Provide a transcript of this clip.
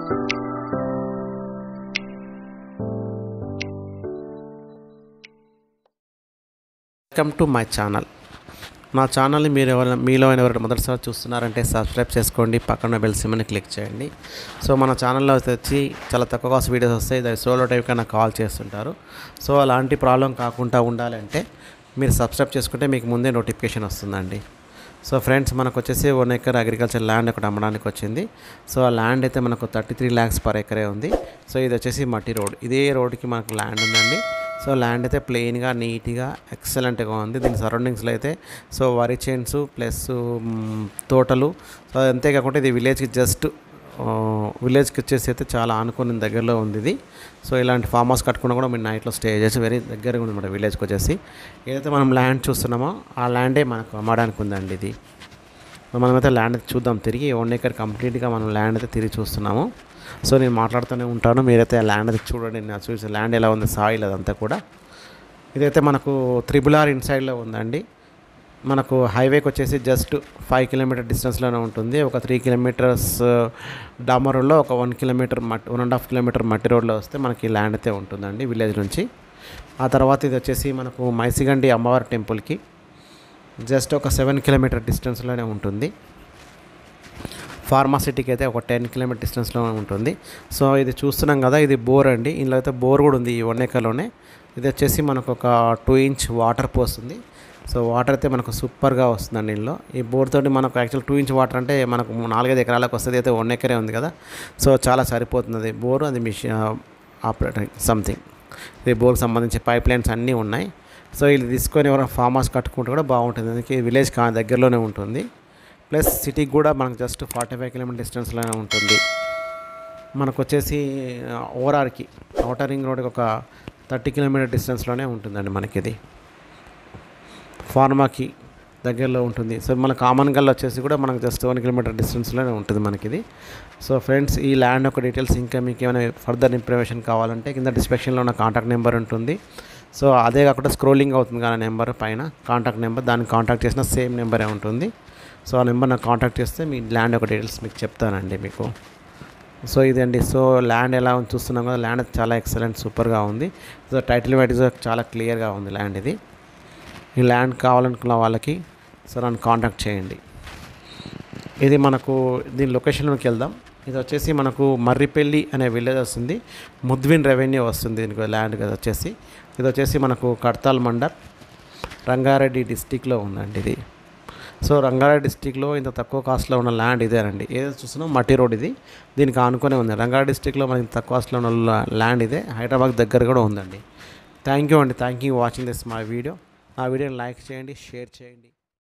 welcome to my channel నా ఛానల్ని మీరు ఎవరైనా మీలో ఎవరైనా మొదటిసారి చూస్తున్నారంటే సబ్స్క్రైబ్ చేసుకోండి పక్కన బెల్ సిమ్ని క్లిక్ చేయండి సో మన ఛానల్లో వచ్చి చాలా తక్కువ కాస్ట్ వీడియోస్ వస్తాయి దాని సోలో టైప్ కన్నా కాల్ చేస్తుంటారు సో అలాంటి ప్రాబ్లం కాకుండా ఉండాలంటే మీరు సబ్స్క్రైబ్ చేసుకుంటే మీకు ముందే నోటిఫికేషన్ వస్తుందండి సో ఫ్రెండ్స్ మనకు వచ్చేసి వన్ ఎకర్ అగ్రికల్చర్ ల్యాండ్ ఒకటి అమ్మడానికి వచ్చింది సో ఆ ల్యాండ్ అయితే మనకు thirty three lakhs per acre ఉంది సో ఇది వచ్చేసి మట్టి రోడ్ ఇదే రోడ్కి మనకు ల్యాండ్ ఉందండి సో ల్యాండ్ అయితే ప్లెయిన్గా నీట్గా ఎక్సలెంట్గా ఉంది దీని సరౌండింగ్స్లో అయితే సో వరి చైన్స్ ప్లస్ మ్, తోటలు సో అంతేకాకుండా ఇది విలేజ్కి జస్ట్ విలేజ్కి వచ్చేసి అయితే చాలా ఆనుకుని దగ్గరలో ఉంది ఇది సో ఇలాంటి ఫామ్ హౌస్ కట్టుకున్నా కూడా మీరు నైట్లో స్టే చేసి వెరీ దగ్గరగా ఉంది అనమాట విలేజ్కి వచ్చేసి ఏదైతే మనం ల్యాండ్ చూస్తున్నామో ఆ ల్యాండే మనకు అమ్మడానికి ఉందండి ఇది మనమైతే ల్యాండ్ అయితే చూద్దాం తిరిగి వన్ ఏకర్ కంప్లీట్గా మనం ల్యాండ్ అయితే తిరిగి చూస్తున్నాము సో నేను మాట్లాడుతూనే ఉంటాను మీరైతే ఆ ల్యాండ్ అయితే చూడండి నేను చూసి ల్యాండ్ ఎలా ఉంది సాయిల్ అదంతా కూడా ఇదైతే మనకు త్రిబుల్ ఆర్ ఇన్సైడ్లో ఉందండి మనకు హైవేకి వచ్చేసి జస్ట్ ఫైవ్ కిలోమీటర్ డిస్టెన్స్లోనే ఉంటుంది ఒక త్రీ కిలోమీటర్స్ డామర్ రోడ్లో ఒక వన్ కిలోమీటర్ మట్టి వన్ అండ్ హాఫ్ కిలోమీటర్ మట్టి రోడ్లో వస్తే మనకి ల్యాండ్ అయితే ఉంటుందండి విలేజ్ నుంచి ఆ తర్వాత ఇది వచ్చేసి మనకు మైసిగండి అమ్మవారి టెంపుల్కి జస్ట్ ఒక సెవెన్ కిలోమీటర్ డిస్టెన్స్లోనే ఉంటుంది ఫార్మాసిటీకి అయితే ఒక టెన్ కిలోమీటర్ డిస్టెన్స్లో ఉంటుంది సో ఇది చూస్తున్నాం కదా ఇది బోర్ అండి ఇందులో అయితే బోర్ కూడా ఉంది ఈ వన్ ఎకర్లోనే ఇది వచ్చేసి మనకు ఒక టూ ఇంచ్ వాటర్ పోస్తుంది సో వాటర్ అయితే మనకు సూపర్గా వస్తుందండి ఇందులో ఈ బోర్ తోటి మనకు యాక్చువల్ టూ ఇంచ్ వాటర్ అంటే మనకు నాలుగైదు ఎకరాలకు వస్తుంది అయితే వన్ ఎకరే ఉంది కదా సో చాలా సరిపోతుంది బోర్ అది మిషన్ ఆపరేటర్ సంథింగ్ ఇది బోర్కి సంబంధించి పైప్ లైన్స్ అన్నీ ఉన్నాయి సో ఇది తీసుకొని ఎవరైనా ఫామ్ హౌస్ కట్టుకుంటే కూడా బాగుంటుంది అందుకే విలేజ్ కా దగ్గరలోనే ఉంటుంది ప్లస్ సిటీకి కూడా మనకు జస్ట్ ఫార్టీ ఫైవ్ కిలోమీటర్ డిస్టెన్స్లోనే ఉంటుంది మనకు వచ్చేసి ఓవరార్కి అవుటర్ రింగ్ రోడ్కి ఒక థర్టీ కిలోమీటర్ డిస్టెన్స్లోనే ఉంటుందండి మనకి ఇది ఫార్మాకి దగ్గరలో ఉంటుంది సో మన కామన్ గల్ వచ్చేసి కూడా మనకు జస్ట్ వన్ కిలోమీటర్ డిస్టెన్స్లోనే ఉంటుంది మనకి ఇది సో ఫ్రెండ్స్ ఈ ల్యాండ్ ఒక డీటెయిల్స్ ఇంకా మీకు ఏమైనా ఫర్దర్ ఇన్ఫర్మేషన్ కావాలంటే కింద డిస్క్రిప్షన్లో ఉన్న కాంటాక్ట్ నెంబర్ ఉంటుంది సో అదే కాకుండా స్క్రోలింగ్ అవుతుంది కానీ నెంబర్ పైన కాంటాక్ట్ నెంబర్ దాన్ని కాంటాక్ట్ చేసిన సేమ్ నెంబరే ఉంటుంది సో ఆ నెంబర్ నాకు కాంటాక్ట్ చేస్తే మీ ల్యాండ్ ఒక డీటెయిల్స్ మీకు చెప్తానండి మీకు సో ఇదండి సో ల్యాండ్ ఎలా ఉంది చూస్తున్నాం కదా ల్యాండ్ చాలా ఎక్సలెంట్ సూపర్గా ఉంది సో టైటిల్ వైజ్ చాలా క్లియర్గా ఉంది ల్యాండ్ ఇది ఈ ల్యాండ్ కావాలనుకున్న వాళ్ళకి సో నన్ను కాంటాక్ట్ చేయండి ఇది మనకు దీని లొకేషన్లోకి వెళ్దాం ఇది వచ్చేసి మనకు మర్రిపల్లి అనే విలేజ్ వస్తుంది ముద్విన్ రెవెన్యూ వస్తుంది దీనికి ల్యాండ్ వచ్చేసి ఇది వచ్చేసి మనకు కడతాల్ మండప్ రంగారెడ్డి డిస్టిక్లో ఉందండి ఇది సో రంగారెడ్డి డిస్టిక్లో ఇంత తక్కువ కాస్ట్లో ఉన్న ల్యాండ్ ఇదేనండి ఏదో చూస్తున్నాం మట్టి రోడ్ ఇది దీనికి ఆనుకునే ఉంది రంగారెడ్డి డిస్టిక్లో మనకి తక్కువ కాస్ట్లో ఉన్న ల్యాండ్ ఇదే హైదరాబాద్ దగ్గర కూడా ఉందండి థ్యాంక్ యూ అండి thank you watching this my video ఆ వీడియోని లైక్ చేయండి షేర్ చేయండి